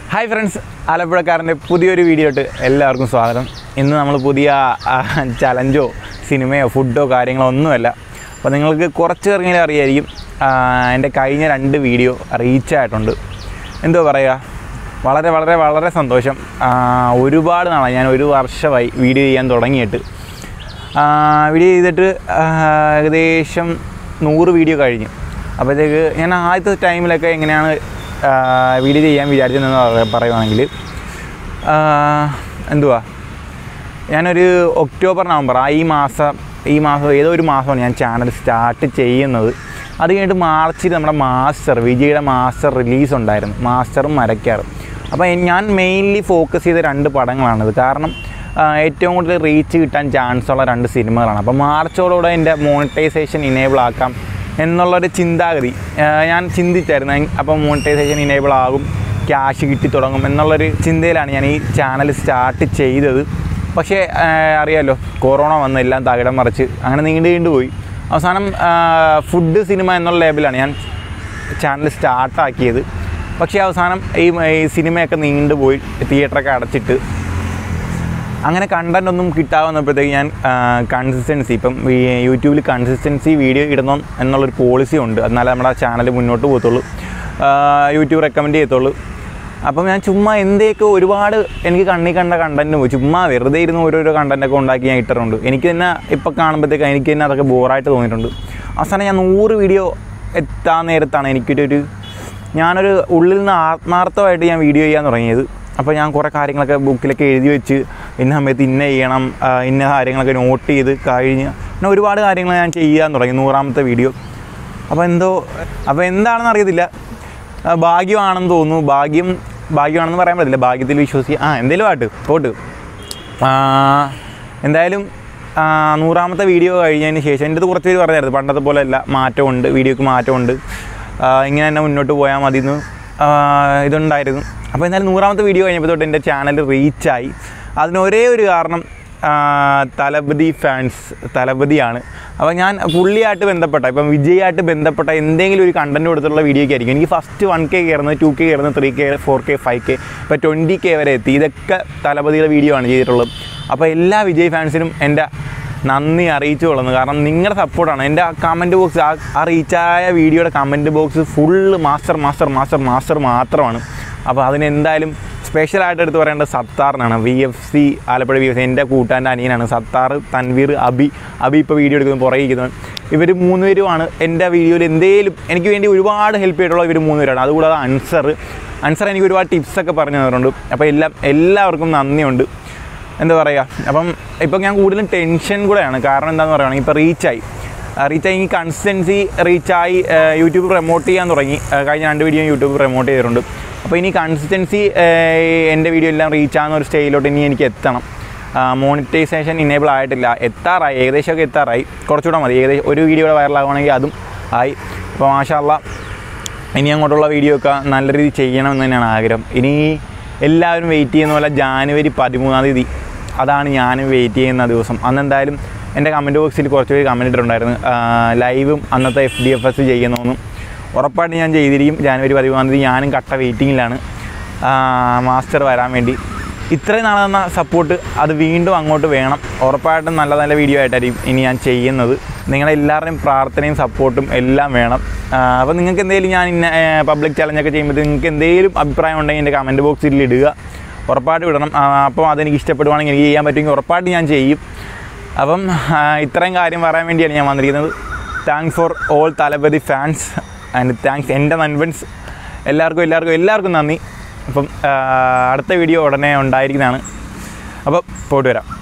hi friends ആലപ്പുഴക്കാരൻ്റെ പുതിയൊരു വീഡിയോട്ട് എല്ലാവർക്കും സ്വാഗതം ഇന്ന് നമ്മൾ പുതിയ ചലഞ്ചോ സിനിമയോ ഫുഡോ കാര്യങ്ങളോ ഒന്നുമല്ല അപ്പോൾ നിങ്ങൾക്ക് കുറച്ച് ഇറങ്ങിയാലും അറിയായിരിക്കും ആ, എൻ്റെ കഴിഞ്ഞ രണ്ട് വീഡിയോ റീച്ചായിട്ടുണ്ട് എന്തോ പറയുക വളരെ വളരെ വളരെ സന്തോഷം ആ, ഒരുപാട് നാളായി ഞാൻ ഒരു വർഷമായി വീഡിയോ ചെയ്യാൻ തുടങ്ങിയിട്ട് ആ, വീഡിയോ ചെയ്തിട്ട് ആ, ഏകദേശം നൂറ് വീഡിയോ കഴിഞ്ഞു അപ്പോഴത്തേക്ക് ഞാൻ ആദ്യത്തെ ടൈമിലൊക്കെ എങ്ങനെയാണ് ആ, വീഡിയോ ചെയ്യാൻ വിചാരിച്ചതെന്ന് പറ- പറയുവാണെങ്കിൽ ആ, എന്തുവാ ഞാനൊരു ഒക്ടോബർ നവംബർ ആ ഈ മാസം ഈ മാസം ഏതോ ഒരു മാസമാണ് ഞാൻ ചാനൽ സ്റ്റാർട്ട് ചെയ്യുന്നത് അത് കഴിഞ്ഞിട്ട് മാർച്ചിൽ നമ്മുടെ മാസ്റ്റർ വിജയുടെ മാസ്റ്റർ റിലീസ് ഉണ്ടായിരുന്നു മാസ്റ്ററും മരക്കാറും അപ്പോൾ എ- ഞാൻ മെയിൻലി ഫോക്കസ് ചെയ്ത രണ്ട് പടങ്ങളാണിത് കാരണം ആ, ഏറ്റവും കൂടുതൽ റീച്ച് കിട്ടാൻ ചാൻസ് ഉള്ള രണ്ട് സിനിമകളാണ് അപ്പോൾ മാർച്ചോടുകൂടെ എൻ്റെ മോണിറ്റൈസേഷൻ ഇനേബിൾ ആക്കാം എന്നുള്ളൊരു ചിന്താഗതി ആ, ഞാൻ ചിന്തിച്ചായിരുന്നു എങ്- അപ്പോൾ മോണിറ്റൈസേഷൻ ഇനേബിൾ ആകും ക്യാഷ് കിട്ടി തുടങ്ങും എന്നുള്ളൊരു ചിന്തയിലാണ് ഞാൻ ഈ ചാനൽ സ്റ്റാർട്ട് ചെയ്തത് പക്ഷേ ആ, അറിയാലോ കൊറോണ വന്ന് എല്ലാം തകിടം മറിച്ച് അങ്ങനെ നീണ്ടു നീണ്ടു പോയി അവസാനം ഫുഡ് സിനിമ എന്നുള്ള ലേബിലാണ് ഞാൻ ചാനൽ സ്റ്റാർട്ടാക്കിയത് പക്ഷേ അവസാനം ഈ ഈ സിനിമയൊക്കെ നീണ്ടുപോയി തിയേറ്ററൊക്കെ അടച്ചിട്ട് അങ്ങനെ കണ്ടൻ്റ് ഒന്നും കിട്ടാതെ വന്നപ്പോഴത്തേക്ക് ഞാൻ കൺസിസ്റ്റൻസി ഇപ്പം ഈ യൂട്യൂബിൽ കൺസിസ്റ്റൻസി വീഡിയോ ഇടണം എന്നുള്ളൊരു പോളിസി ഉണ്ട് എന്നാലേ നമ്മുടെ ചാനൽ മുന്നോട്ട് പോകത്തുള്ളൂ ആ, യൂട്യൂബ് റെക്കമെൻഡ് ചെയ്യത്തുള്ളൂ അപ്പം ഞാൻ ചുമ്മാ എന്തേക്ക് ഒരുപാട് എനിക്ക് കണ്ണി കണ്ട കണ്ടൻറ്റ് പോയി ചുമ്മാ വെറുതെ ഇരുന്ന് ഓരോരോ കണ്ടൻറ്റൊക്കെ ഉണ്ടാക്കി ഞാൻ ഇട്ടിട്ടുണ്ട് എനിക്ക് തന്നെ ഇപ്പം കാണുമ്പോഴത്തേക്ക് എനിക്ക് തന്നെ അതൊക്കെ ബോറായിട്ട് തോന്നിയിട്ടുണ്ട് അവസാനം ഞാൻ നൂറ് വീഡിയോ എത്താൻ നേരത്താണ് എനിക്കൊരു ഒരു ഞാനൊരു ഉള്ളിൽ നിന്ന് ആത്മാർത്ഥമായിട്ട് ഞാൻ വീഡിയോ ചെയ്യാൻ തുടങ്ങിയത് അപ്പോൾ ഞാൻ കുറേ കാര്യങ്ങളൊക്കെ ബുക്കിലൊക്കെ എഴുതി വെച്ച് ഇന്ന സമയത്ത് ഇന്ന ചെയ്യണം ആ, ഇന്ന കാര്യങ്ങളൊക്കെ നോട്ട് ചെയ്ത് കഴിഞ്ഞ് പിന്നെ ഒരുപാട് കാര്യങ്ങൾ ഞാൻ ചെയ്യാൻ തുടങ്ങി നൂറാമത്തെ വീഡിയോ അപ്പോൾ എന്തോ അപ്പോൾ എന്താണെന്ന് അറിയത്തില്ല ആ, ഭാഗ്യമാണെന്ന് തോന്നുന്നു ഭാഗ്യം ഭാഗ്യമാണെന്ന് പറയാൻ പറ്റില്ല ഭാഗ്യത്തിൽ വിശ്വസിക്കുക ആ എന്തേലും ആട്ട് പോട്ട് ആ, എന്തായാലും ആ, നൂറാമത്തെ വീഡിയോ കഴിഞ്ഞതിന് ശേഷം എൻ്റെ അടുത്ത് കുറച്ച് പേര് പറഞ്ഞായിരുന്നു പണ്ടത്തെ പോലെ അല്ല മാറ്റമുണ്ട് വീഡിയോക്ക് മാറ്റമുണ്ട് ആ, ഇങ്ങനെ തന്നെ മുന്നോട്ട് പോയാൽ മതി എന്ന് ആ, ഇതുണ്ടായിരുന്നു അപ്പോൾ എന്തായാലും നൂറാമത്തെ വീഡിയോ കഴിഞ്ഞപ്പോൾ തൊട്ട് എൻ്റെ ചാനൽ റീച്ചായി അതിന് ഒരേ ഒരു കാരണം ആ, തലപതി ഫാൻസ് തലപതിയാണ് അപ്പോൾ ഞാൻ പുള്ളിയായിട്ട് ബന്ധപ്പെട്ട ഇപ്പം വിജയായിട്ട് ബന്ധപ്പെട്ട എന്തെങ്കിലും ഒരു കണ്ടൻറ്റ് കൊടുത്തുള്ള വീഡിയോയ്ക്ക് ആയിരിക്കും എനിക്ക് ഫസ്റ്റ് വൺ കെ കയറുന്നത് ടു കെ കയറുന്നത് three K four K five K ഇപ്പോൾ ട്വൻറ്റി കെ വരെ എത്തി ഇതൊക്കെ തലപതിയുടെ വീഡിയോ ആണ് ചെയ്തിട്ടുള്ളത് അപ്പോൾ എല്ലാ വിജയ് ഫാൻസിനും എൻ്റെ നന്ദി അറിയിച്ചു കൊള്ളുന്നു കാരണം നിങ്ങളുടെ സപ്പോർട്ടാണ് എൻ്റെ ആ കമൻറ്റ് ബോക്സ് ആ ആ റീച്ചായ വീഡിയോയുടെ comment box full master master master master മാത്രമാണ് അപ്പോൾ അതിനെന്തായാലും സ്പെഷ്യലായിട്ട് എടുത്ത് പറയേണ്ടത് സത്താറിനാണ് V F C Alappuzha V F C എൻ്റെ കൂട്ടാൻ്റെ അനിയനാണ് സത്താർ തൻവീർ അബി അബി ഇപ്പോൾ വീഡിയോ എടുക്കുന്നത് പുറകെ ഇരിക്കുന്നത് ഇവർ മൂന്നുപേരുമാണ് എൻ്റെ വീഡിയോയിൽ എന്തേലും എനിക്ക് വേണ്ടി ഒരുപാട് ഹെൽപ്പ് ചെയ്തിട്ടുള്ള ഇവർ മൂന്നുപേരാണ് അതുകൂടാതെ അൻസർ അൻസർ എനിക്ക് ഒരുപാട് ടിപ്സൊക്കെ പറഞ്ഞു തന്നിട്ടുണ്ട് അപ്പോൾ എല്ലാം എല്ലാവർക്കും നന്ദിയുണ്ട് എന്താ പറയുക അപ്പം ഇപ്പം ഞാൻ കൂടുതലും ടെൻഷൻ കൂടെയാണ് കാരണം എന്താണെന്ന് പറയുകയാണെങ്കിൽ ഇപ്പോൾ റീച്ചായി റീച്ചായി ഈ കൺസിസ്റ്റൻസി റീച്ചായി യൂട്യൂബ് പ്രൊമോട്ട് ചെയ്യാൻ തുടങ്ങി ആ, കഴിഞ്ഞ രണ്ട് വീഡിയോ യൂട്യൂബ് പ്രൊമോട്ട് ചെയ്തിട്ടുണ്ട് അപ്പോൾ ഇനി കൺസിസ്റ്റൻസി എൻ്റെ വീഡിയോ എല്ലാം റീച്ചാകുന്ന ഒരു സ്റ്റേജിലോട്ട് ഇനി എനിക്ക് എത്തണം മോണിറ്റൈസേഷൻ ഇനേബിൾ ആയിട്ടില്ല എത്താറായി ഏകദേശമൊക്കെ എത്താറായി കുറച്ചുകൂടെ മതി ഏകദേശം ഒരു വീഡിയോ വൈറലാകുവാണെങ്കിൽ അതും ആയി അപ്പോൾ മാഷാല്ല ഇനി അങ്ങോട്ടുള്ള വീഡിയോ ഒക്കെ നല്ല രീതിയിൽ ചെയ്യണമെന്ന് തന്നെയാണ് ആഗ്രഹം ഇനി എല്ലാവരും വെയിറ്റ് ചെയ്യുന്ന പോലെ ജാനുവരി പതിമൂന്നാം തീയതി അതാണ് ഞാനും വെയിറ്റ് ചെയ്യുന്ന ദിവസം അന്ന് എന്തായാലും എൻ്റെ കമൻറ്റ് ബോക്സിൽ കുറച്ച് പേര് കമൻറ്റ് ഇട്ടിട്ടുണ്ടായിരുന്നു ആ, ലൈവും അന്നത്തെ എഫ് ഡി എഫ് എസ് ചെയ്യുന്നതെന്നും ഉറപ്പായിട്ട് ഞാൻ ചെയ്തിരിക്കും ജാനുവരി പതിമൂന്നാം തീയതി ഞാനും കട്ട വെയിറ്റിങ്ങിലാണ് മാസ്റ്റർ വരാൻ വേണ്ടി ഇത്രയും നാളെ തന്ന സപ്പോർട്ട് അത് വീണ്ടും അങ്ങോട്ട് വേണം ഉറപ്പായിട്ടും നല്ല നല്ല വീഡിയോ ആയിട്ടായിരിക്കും ഇനി ഞാൻ ചെയ്യുന്നത് നിങ്ങളുടെ എല്ലാവരുടെയും പ്രാർത്ഥനയും സപ്പോർട്ടും എല്ലാം വേണം അപ്പോൾ നിങ്ങൾക്ക് എന്തെങ്കിലും ഞാൻ ഇന്ന പബ്ലിക് ചലഞ്ചൊക്കെ ചെയ്യുമ്പോൾ നിങ്ങൾക്ക് എന്തെങ്കിലും അഭിപ്രായം ഉണ്ടെങ്കിൽ എൻ്റെ കമൻറ്റ് ബോക്സിൽ ഇടുക ഉറപ്പായിട്ട് വിടണം ആ, അപ്പോൾ അതെനിക്ക് ഇഷ്ടപ്പെടുവാണെങ്കിൽ എനിക്ക് ചെയ്യാൻ പറ്റുമെങ്കിൽ ഉറപ്പായിട്ട് ഞാൻ ചെയ്യും അപ്പം ആ, ഇത്രയും കാര്യം പറയാൻ വേണ്ടിയാണ് ഞാൻ വന്നിരിക്കുന്നത് thanks for all Thalapathy fans and thanks എൻ്റെ നൻപൻസ് എല്ലാവർക്കും എല്ലാവർക്കും എല്ലാവർക്കും നന്ദി അപ്പം ആ, അടുത്ത വീഡിയോ ഉടനെ ഉണ്ടായിരിക്കുന്നതാണ് അപ്പോൾ പോയിട്ട് വരാം